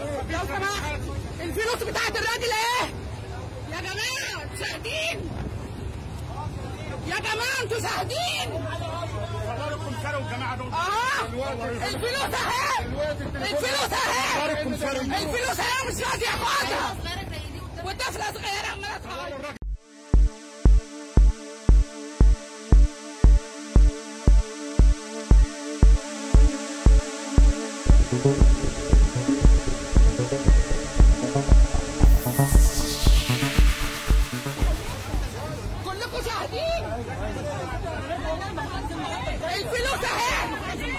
لو سمحت الفلوس بتاعت الراجل ايه يا جماعه انتوا شاهدين يا جماعه انتوا شاهدين حضراتكم سرقوا الجماعه دول اه الفلوس اهي الفلوس اهي الفلوس اهي مش راضي ياخدها والطفله صغيره عماله تعيط كلكم شاهدين الفلوس اهي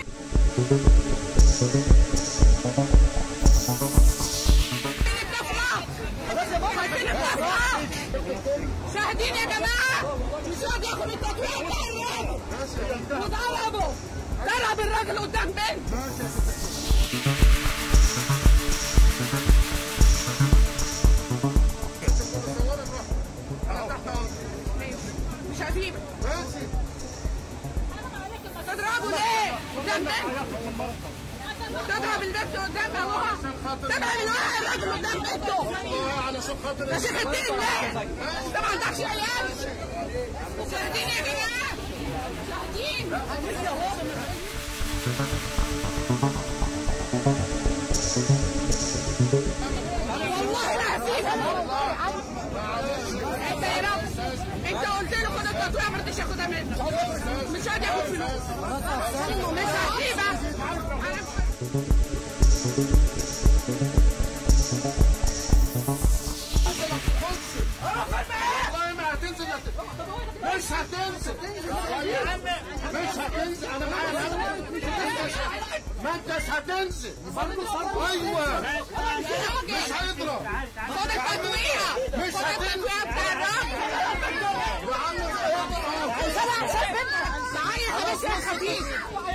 شايفين الطفرة؟ شاهدين يا جماعة مش راضي ياخد التطوير بتاع الراجل وضربه ضرب الراجل قدام بنت مش هسيبك تضربه ليه؟ قدام بنت تضرب البنت قدام ابوها تضرب الواحد الراجل قدام بنته علشان خاطر ده شيخ الدين ليه؟ انت ما عندكش عيال شاهدين يا جماعه شاهدين والله لا هسيبك انت يا رب انت قلت له خد التطويع ما رضيش ياخدها منك مش راضي ياخد فلوس مش هسيبك والله ما هتنزل مش هتنزل يا عم مش هتنزل انا معايا ما انتش هتنزل ايوه مش هيضرب خد التطويع مش خد التطويع بتاع الراجل يا عم مش هيضرب سبع شباب معايا خمس يا خفيف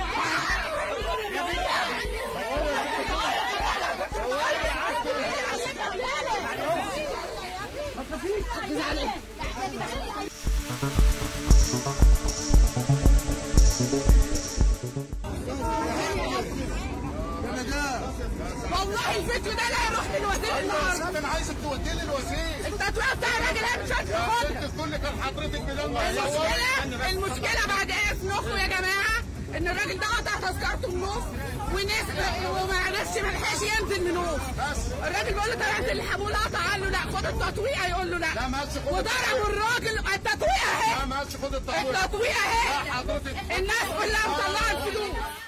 والله الفيديو ده لا يروح للوزير النهارده انا عايزك توديه للوزير التطويع بتاع الراجل انا مش هاخده انت تقول لي كان حضرتك بدل ما تصور المشكلة المشكلة بعد ايه في مخه يا جماعة ان الراجل ده قطع تذكرته من نوف وناس وما عرفش ما لحقش ينزل من نوف الراجل بيقول له طب انزل الحمول قطع قال له لا خد التطويع يقول له لا لا ما قالش خد وضربوا الراجل التطويع لا اهي ما قالش خد التطوير التطويع لا اهي حضرتك الناس كلها مطلعه الفلوس